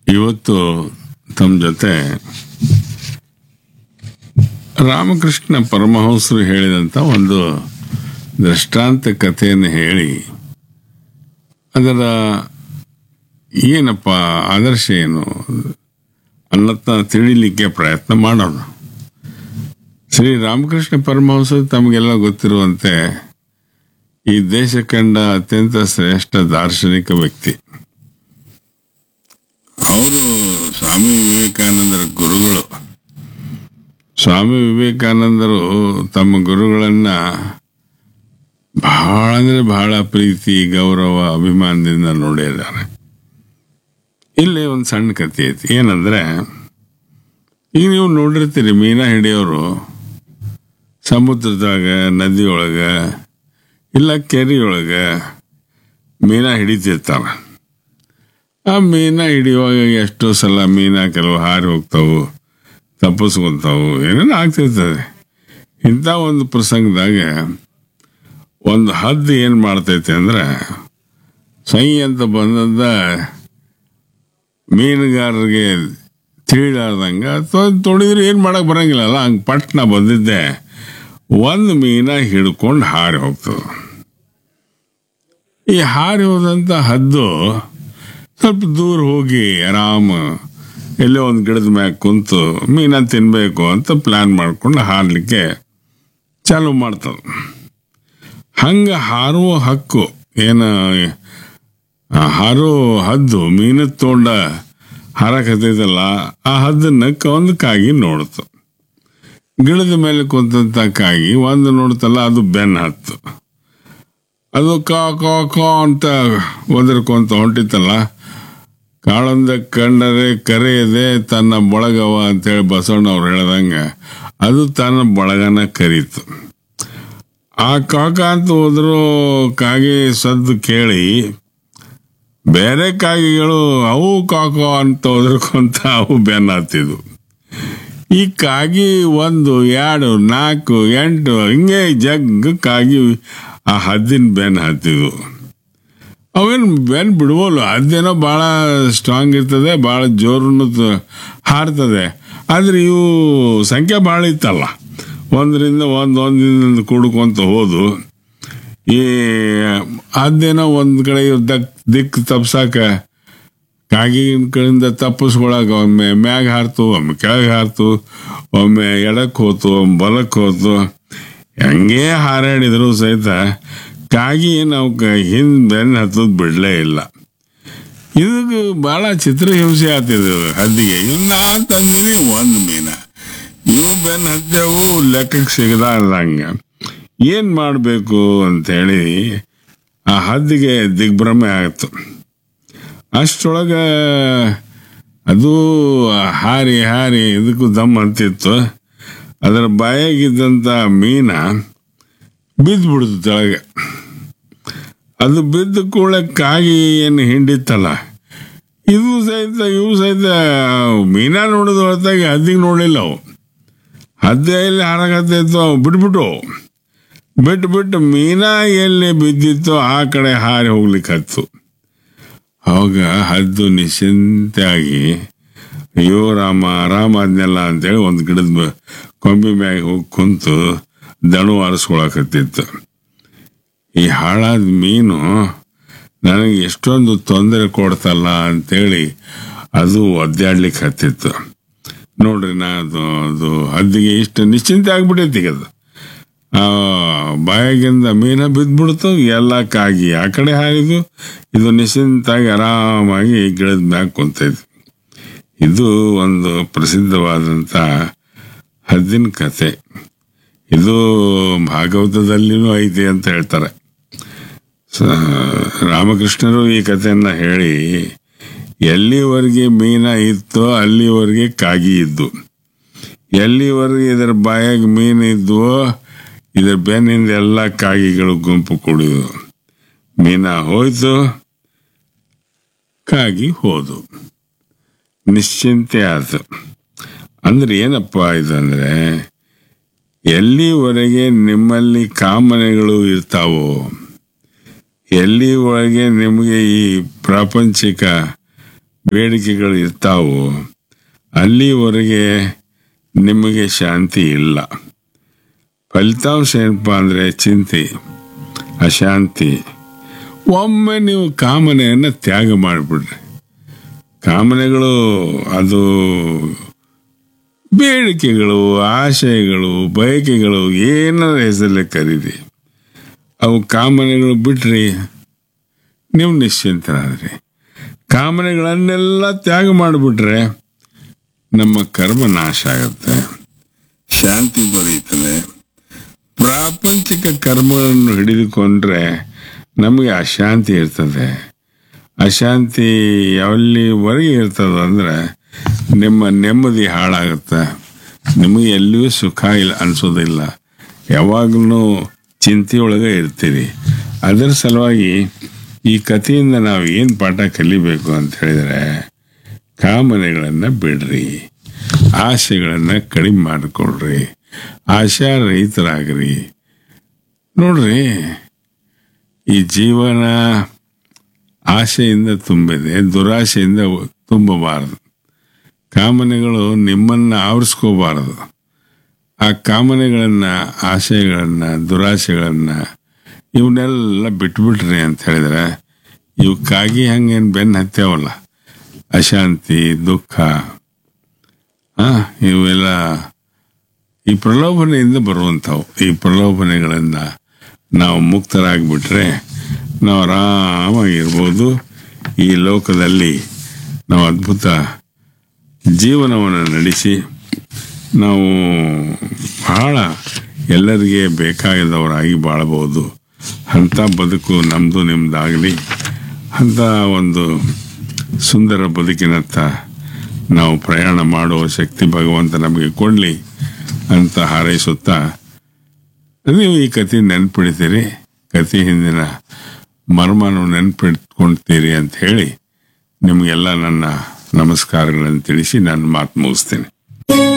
ಇವತ್ತು ತಮ್ಮ ಜೊತೆ ರಾಮಕೃಷ್ಣ ಪರಮಹಂಸರು ಹೇಳಿದಂಥ ಒಂದು ದೃಷ್ಟಾಂತ ಕಥೆಯನ್ನು ಹೇಳಿ ಅದರ ಏನಪ್ಪ ಆದರ್ಶ ಏನು ಅನ್ನತ್ನ ತಿಳಿಲಿಕ್ಕೆ ಪ್ರಯತ್ನ ಮಾಡೋಣ ಶ್ರೀ ರಾಮಕೃಷ್ಣ ಪರಮಹಂಸ ತಮಗೆಲ್ಲ ಗೊತ್ತಿರುವಂತೆ ಈ ದೇಶ ಕಂಡ ಅತ್ಯಂತ ಶ್ರೇಷ್ಠ ದಾರ್ಶನಿಕ ವ್ಯಕ್ತಿ ಅವರು ಸ್ವಾಮಿ ವಿವೇಕಾನಂದರ ಗುರುಗಳು ಸ್ವಾಮಿ ವಿವೇಕಾನಂದರು ತಮ್ಮ ಗುರುಗಳನ್ನ ಬಹಳ ಅಂದ್ರೆ ಬಹಳ ಪ್ರೀತಿ ಗೌರವ ಅಭಿಮಾನದಿಂದ ನೋಡಿದ್ದಾರೆ ಇಲ್ಲಿ ಒಂದು ಸಣ್ಣ ಕಥೆ ಐತಿ ಏನಂದ್ರೆ ಈಗ ನೀವು ನೋಡಿರ್ತೀರಿ ಮೀನಾ ಹಿಡಿಯೋರು ಸಮುದ್ರದಾಗ ನದಿಯೊಳಗ ಇಲ್ಲ ಕೆರೆಯೊಳಗ ಮೀನಾ ಹಿಡಿತಿರ್ತಾವ ಆ ಮೀನ ಹಿಡಿಯುವಾಗ ಎಷ್ಟೋ ಸಲ ಮೀನ ಕೆಲವು ಹಾರಿ ಹೋಗ್ತಾವು ತಪ್ಪಿಸ್ಕೊಂತಾವು ಏನೇನು ಆಗ್ತಿರ್ತದೆ ಇಂಥ ಒಂದು ಪ್ರಸಂಗದಾಗ ಒಂದು ಹದ್ದು ಏನು ಮಾಡ್ತೈತೆ ಅಂದ್ರೆ ಸೈ ಅಂತ ಬಂದದ್ದ ಮೀನುಗಾರರಿಗೆ ತಿಳಿಲಾರ್ದಂಗ ತೊಡಿದ್ರೆ ಏನು ಮಾಡಕ್ ಬರಂಗಿಲ್ಲಲ್ಲ ಹಂಗೆ ಪಟ್ನ ಬಂದಿದ್ದೆ ಒಂದು ಮೀನ ಹಿಡ್ಕೊಂಡು ಹಾರಿ ಹೋಗ್ತದೆ ಈ ಹಾರಿ ಹೋದಂಥ ಹದ್ದು ಸ್ವಲ್ಪ ದೂರ ಹೋಗಿ ಆರಾಮ ಎಲ್ಲೋ ಒಂದು ಗಿಡದ ಮ್ಯಾಗ ಕುಂತು ಮೀನ ತಿನ್ಬೇಕು ಅಂತ ಪ್ಲಾನ್ ಮಾಡ್ಕೊಂಡು ಹಾರಲಿಕ್ಕೆ ಚಾಲು ಮಾಡ್ತದೆ ಹಂಗೆ ಹಾರುವ ಹಕ್ಕು ಏನು ಆ ಹಾರೋ ಹದ್ದು ಮೀನು ತೊಗೊಂಡ ಹಾರಕತ್ತೈತಲ್ಲ ಆ ಹದ್ದನ್ನ ಒಂದು ಕಾಗಿ ನೋಡ್ತು ಗಿಡದ ಮೇಲೆ ಕುಂತಂತ ಕಾಗಿ ಒಂದು ನೋಡ್ತಲ್ಲ ಅದು ಬೆನ್ನ ಹತ್ತು ಅದು ಕಾ ಕಾ ಕಾ ಅಂತ ಒದರ್ಕೊಂತ ಹೊಂಟಿತ್ತಲ್ಲ ಕಾಳೊಂದ ಕಂಡರೆ ಕರೆಯದೆ ತನ್ನ ಬಳಗವ ಅಂತೇಳಿ ಬಸವಣ್ಣವ್ರು ಹೇಳ್ದಂಗ ಅದು ತನ್ನ ಬಳಗನ ಕರೀತು ಆ ಕಾಕ ಅಂತ ಹೋದ್ರು ಕಾಗೆ ಸದ್ದು ಕೇಳಿ ಬೇರೆ ಕಾಗಿಗಳು ಅವು ಕಾಕ ಅಂತ ಹೋದ್ರಕೊಂತ ಅವು ಬೆನ್ನ ಹತ್ತಿದ್ವು ಈ ಕಾಗಿ ಒಂದು ಎರಡು ನಾಲ್ಕು ಎಂಟು ಹಿಂಗೆ ಜಗ್ ಕಾಗಿ ಆ ಹದ್ದಿನ ಬೆನ್ನ ಹತ್ತಿದ್ವು ಅವೇನು ಬೆನ್ ಬಿಡ್ಬೋಲು ಅದೇನೋ ಭಾಳ ಸ್ಟ್ರಾಂಗ್ ಇರ್ತದೆ ಭಾಳ ಜೋರನ್ನು ಹಾರ್ತದೆ ಆದ್ರೆ ಇವು ಸಂಖ್ಯೆ ಭಾಳ ಇತ್ತಲ್ಲ ಒಂದರಿಂದ ಒಂದು ಒಂದಿಂದ ಕುಡ್ಕೊಂತ ಹೋದು ಈ ಅದೇನೋ ಒಂದು ಕಡೆ ದಕ್ ದಿಕ್ಕು ತಪ್ಸಾಕ ಕಾಗಿನ ಕಡೆಯಿಂದ ತಪ್ಪಿಸ್ಕೊಳಕ ಒಮ್ಮೆ ಮ್ಯಾಗ ಹಾರ್ತು ಒಮ್ಮೆ ಕೆಳಗೆ ಹಾರ್ತು ಒಮ್ಮೆ ಎಡಕ್ಕೆ ಹೋತು ಒಮ್ಮೆ ಬಲಕ್ಕೆ ಹೋತು ಹೆಂಗೇ ಹಾರಾಡಿದ್ರು ಸಹಿತ ಕಾಗಿ ನಾವು ಹಿಂದೆ ಬೆನ್ನು ಹತ್ತದ್ ಬಿಡಲೇ ಇಲ್ಲ ಇದಕ್ಕೆ ಭಾಳ ಚಿತ್ರಹಿಂಸೆ ಆಗ್ತಿದೆ ಹದ್ದಿಗೆ ಇವ್ ನಾ ತಂದಿನಿ ಒಂದು ಮೀನ ಇವು ಬೆನ್ನು ಹತ್ತವು ಲೆಕ್ಕಕ್ಕೆ ಸಿಗದಂಗ ಏನ್ ಮಾಡಬೇಕು ಅಂತೇಳಿ ಆ ಹದ್ದಿಗೆ ದಿಗ್ಭ್ರಮೆ ಆಯಿತು ಅಷ್ಟೊಳಗ ಅದು ಹಾರಿ ಹಾರಿ ಇದಕ್ಕೂ ದಮ್ ಅಂತಿತ್ತು ಅದರ ಬಾಯಾಗಿದ್ದಂಥ ಮೀನ ಬಿದ್ದು ಬಿಡ್ತು ತೆಳಗೆ ಅದು ಬಿದ್ದ ಕೂಡ ಕಾಗಿ ಏನು ಹಿಂಡಿತ್ತಲ್ಲ ಇದು ಸಹಿತ ಇವು ಸಹಿತ ಮೀನ ನೋಡಿದ ಹೊರತಾಗಿ ಹದ್ದಿಗೆ ನೋಡಲಿಲ್ಲ ಅವು ಹದ್ದೆ ಎಲ್ಲಿ ಹಾರಾಗತ್ತಿತ್ತು ಅವು ಬಿಟ್ಬಿಟ್ಟು ಬಿಟ್ಟು ಬಿಟ್ಟು ಮೀನಾ ಎಲ್ಲಿ ಬಿದ್ದಿತ್ತೋ ಆ ಕಡೆ ಹಾರಿ ಹೋಗ್ಲಿಕ್ಕೆ ಹತ್ತು ಅವಾಗ ಹದ್ದು ನಿಶ್ಚಿಂತೆಯಾಗಿ ಅಯ್ಯೋ ರಾಮ ಆರಾಮ ಆದ್ನೆಲ್ಲ ಅಂತೇಳಿ ಒಂದು ಗಿಡದ ಕೊಂಬಿ ಮ್ಯಾಗ ಹೋಗಿ ಕುಂತು ದಣು ಆರಿಸ್ಕೊಳಕತ್ತಿತ್ತು ಈ ಹಾಳಾದ ಮೀನು ನನಗೆ ಎಷ್ಟೊಂದು ತೊಂದರೆ ಕೊಡ್ತಲ್ಲ ಅಂತೇಳಿ ಅದು ಒದ್ದಾಡ್ಲಿಕ್ಕೆ ಹತ್ತಿತ್ತು ನೋಡ್ರಿ ನಾ ಅದು ಅದು ಹದ್ದಿಗೆ ಇಷ್ಟು ನಿಶ್ಚಿಂತೆ ಆಗ್ಬಿಟ್ಟೈತಿ ಈಗ ಅದು ಆ ಬಾಯಾಗಿಂದ ಮೀನ ಬಿದ್ದ್ಬಿಡ್ತು ಎಲ್ಲ ಕಾಗಿ ಆ ಕಡೆ ಹಾರಿದು ಇದು ನಿಶ್ಚಿಂತಾಗಿ ಆರಾಮಾಗಿ ಗಿಡದ ಮ್ಯಾಗ ಕುಂತೈತಿ ಇದು ಒಂದು ಪ್ರಸಿದ್ಧವಾದಂಥ ಹದ್ದಿನ ಕತೆ ಇದು ಭಾಗವತದಲ್ಲಿನೂ ಐತಿ ಅಂತ ಹೇಳ್ತಾರೆ ಸ- ರಾಮಕೃಷ್ಣರು ಈ ಕಥೆಯನ್ನ ಹೇಳಿ ಎಲ್ಲಿವರೆಗೆ ಮೀನ ಇತ್ತೋ ಅಲ್ಲಿವರೆಗೆ ಕಾಗಿ ಇದ್ದು ಎಲ್ಲಿವರೆಗೆ ಇದರ ಬಾಯಾಗ ಮೀನು ಇದ್ವೋ ಇದರ ಬೆನ್ನಿಂದ ಎಲ್ಲ ಕಾಗಿಗಳು ಗುಂಪು ಕುಡಿದು ಮೀನ ಹೋಯ್ತು ಕಾಗಿ ಹೋದು ನಿಶ್ಚಿಂತೆ ಆಯ್ತು ಅಂದ್ರೆ ಏನಪ್ಪ ಇದಂದ್ರೆ ಎಲ್ಲಿವರೆಗೆ ನಿಮ್ಮಲ್ಲಿ ಕಾಮನೆಗಳು ಇರ್ತಾವೋ ಎಲ್ಲಿವರೆಗೆ ನಿಮಗೆ ಈ ಪ್ರಾಪಂಚಿಕ ಬೇಡಿಕೆಗಳು ಇರ್ತಾವು ಅಲ್ಲಿವರೆಗೆ ನಿಮಗೆ ಶಾಂತಿ ಇಲ್ಲ ಫಲಿತಾಂಶ ಏನಪ್ಪ ಅಂದರೆ ಚಿಂತೆ ಅಶಾಂತಿ ಒಮ್ಮೆ ನೀವು ಕಾಮನೆಯನ್ನು ತ್ಯಾಗ ಮಾಡಿಬಿಡ್ರಿ ಕಾಮನೆಗಳು ಅದು ಬೇಡಿಕೆಗಳು ಆಶಯಗಳು ಬಯಕೆಗಳು ಏನಾರ ಹೆಸರಲ್ಲೇ ಕರೀರಿ ಅವು ಕಾಮನೆಗಳು ಬಿಟ್ರಿ ನೀವು ನಿಶ್ಚಿಂತರಾದ್ರಿ ಕಾಮನೆಗಳನ್ನೆಲ್ಲ ತ್ಯಾಗ ಮಾಡಿಬಿಟ್ರೆ ನಮ್ಮ ಕರ್ಮ ನಾಶ ಆಗುತ್ತೆ ಶಾಂತಿ ಬರೀತದೆ ಪ್ರಾಪಂಚಿಕ ಕರ್ಮಗಳನ್ನು ಹಿಡಿದುಕೊಂಡ್ರೆ ನಮಗೆ ಅಶಾಂತಿ ಇರ್ತದೆ ಅಶಾಂತಿ ಎಲ್ಲಿವರೆಗೆ ಇರ್ತದೆ ಅಂದರೆ ನಿಮ್ಮ ನೆಮ್ಮದಿ ಹಾಳಾಗುತ್ತೆ ನಿಮಗೆ ಎಲ್ಲಿಯೂ ಸುಖ ಇಲ್ಲ ಅನಿಸೋದಿಲ್ಲ ಯಾವಾಗಲೂ ಚಿಂತೆಯೊಳಗೆ ಇರ್ತೀರಿ ಅದರ ಸಲುವಾಗಿ ಈ ಕಥೆಯಿಂದ ನಾವು ಏನು ಪಾಠ ಕಲಿಬೇಕು ಅಂತ ಹೇಳಿದರೆ ಕಾಮನೆಗಳನ್ನು ಬಿಡ್ರಿ ಆಸೆಗಳನ್ನು ಕಡಿಮೆ ಮಾಡಿಕೊಳ್ರಿ ಆಶಾ ರಹಿತರಾಗ್ರಿ ನೋಡ್ರಿ ಈ ಜೀವನ ಆಸೆಯಿಂದ ತುಂಬಿದೆ ದುರಾಸೆಯಿಂದ ತುಂಬಬಾರದು ಕಾಮನೆಗಳು ನಿಮ್ಮನ್ನು ಆವರಿಸ್ಕೋಬಾರದು ಆ ಕಾಮನೆಗಳನ್ನು ಆಶಯಗಳನ್ನು ದುರಾಸೆಗಳನ್ನು ಇವನ್ನೆಲ್ಲ ಬಿಟ್ಬಿಟ್ರಿ ಅಂತ ಹೇಳಿದ್ರೆ ಇವಕ್ಕಾಗಿ ಹಂಗೇನು ಬೆನ್ನು ಹತ್ಯಾವಲ್ಲ ಅಶಾಂತಿ ದುಃಖ ಆ, ಇವೆಲ್ಲ ಈ ಪ್ರಲೋಭನೆಯಿಂದ ಬರುವಂಥವು ಈ ಪ್ರಲೋಭನೆಗಳನ್ನು ನಾವು ಮುಕ್ತರಾಗಿಬಿಟ್ರೆ ನಾವು ಆರಾಮಾಗಿರ್ಬೋದು ಈ ಲೋಕದಲ್ಲಿ ನಾವು ಅದ್ಭುತ ಜೀವನವನ್ನು ನಡೆಸಿ ನಾವು ಬಹಳ ಎಲ್ಲರಿಗೆ ಬೇಕಾಗಿದ್ದವರಾಗಿ ಬಾಳಬಹುದು ಅಂಥ ಬದುಕು ನಮ್ಮದು ನಿಮ್ಮದಾಗಲಿ ಅಂಥ ಒಂದು ಸುಂದರ ಬದುಕಿನತ್ತ ನಾವು ಪ್ರಯಾಣ ಮಾಡುವ ಶಕ್ತಿ ಭಗವಂತ ನಮಗೆ ಕೊಡಲಿ ಅಂತ ಹಾರೈಸುತ್ತಾ ನೀವು ಈ ಕತೆ ನೆನ್ಪಿಡ್ತೀರಿ ಕತೆ ಹಿಂದಿನ ಮರ್ಮನು ನೆನ್ಪಿಟ್ಕೊಳ್ತೀರಿ ಅಂತ ಹೇಳಿ ನಿಮಗೆಲ್ಲ ನನ್ನ ನಮಸ್ಕಾರಗಳನ್ನು ತಿಳಿಸಿ ನಾನು ಮಾತು ಮುಗಿಸ್ತೇನೆ